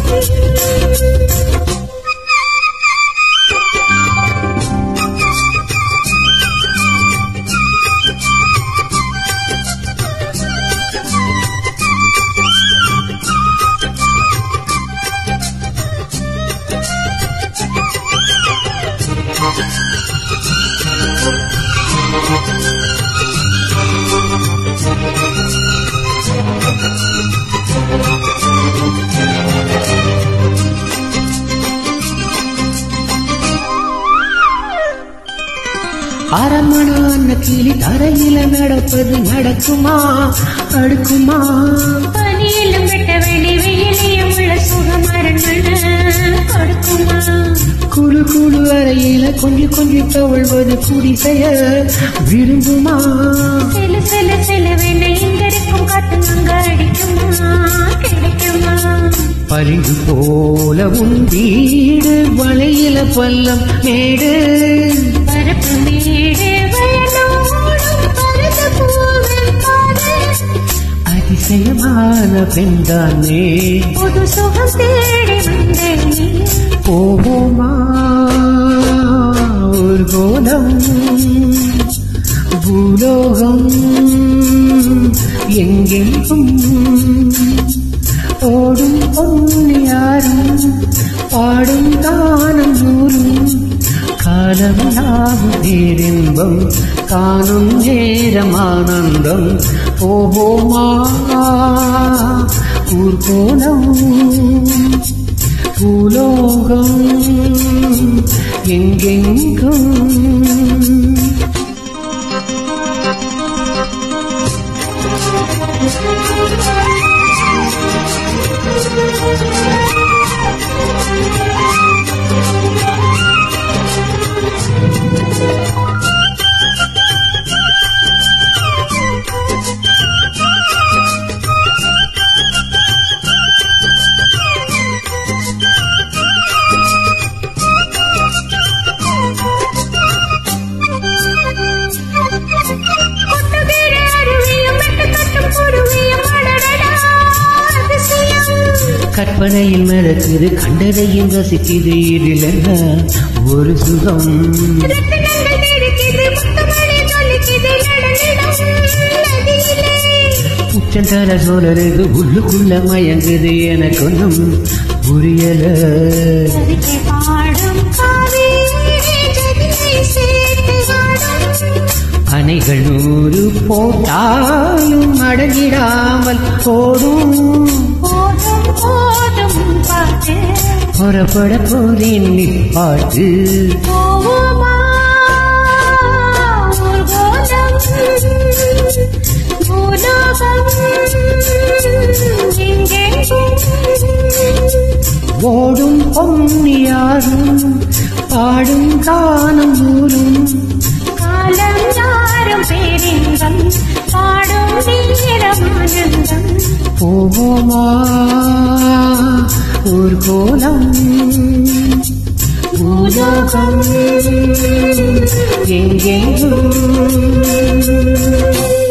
அரமணான கிளி தரையில நடப்பது நடக்குமா அடுக்குமா பனியிலும் வெட்ட வெளி வெயிலையும் உள்ள சுகமரங்கள் கொடுக்குமா குழு குழு அறையில கொஞ்சி கொஞ்சி தவழ்வது குடிசைய விரும்புமா சில சில சில வேண்ட இங்க இருக்கும் காத்து அங்க அடிக்குமா கிடைக்குமா பரிந்து போல உன் வீடு வளையில பள்ளம் மேடு பரப்பு மேடு வயலோடும் பரத பூவில் பாடு அதிசயமான பெண்தானே புது சுகம் தேடி வந்தேனே போவோமா ஒரு கோலம் பூலோகம் எங்கெங்கும் ஓடும் பொன்னியாரும் பாடும் தானம் நூறும் காலம் யாவும் பேரின்பம் காணும் நேரம் ஆனந்தம் போவோமா ஊர்கோலம் பூலோகம் எங்கெங்கும் கொட்டுகிற அருவியும் மெட்டுக்கட்டும் குருவியும் அடடடா அதிசயம் கற்பனையில் மிதக்குது கண்டதையும் ரசிக்குது இதில் என்ன ஒரு சுகம் ரத்தினங்கள் தெரிக்குது முத்தமணி சொல்லிக்குது நடனிடம் நதியிலே உச்சந்தர சோழருக்கு உள்ளுக்குள்ள மயங்குது எனக்கு ஒன்றும் புரியல கவிதை பாடும் காவேரி ஜதியை சேர்த்து வாடும் அணைகள் நூறு போட்டாலும் அடங்கிடாமல் ஓடும் போதும் போதும் பாட்டு புறப்பட போதேன் நிப்பாட்டு போவோமா ஊர்கோலம் பூலோகம் எங்கெங்கும் ஓடும் பொன்னியாரும் பாடும் காணும் ஊரும் காலம் யாரும் பேரின்பம் பாடும் வீரமானந்தம் போவோமா ஒரு கோலம் பூலோகம் எங்கெங்கும்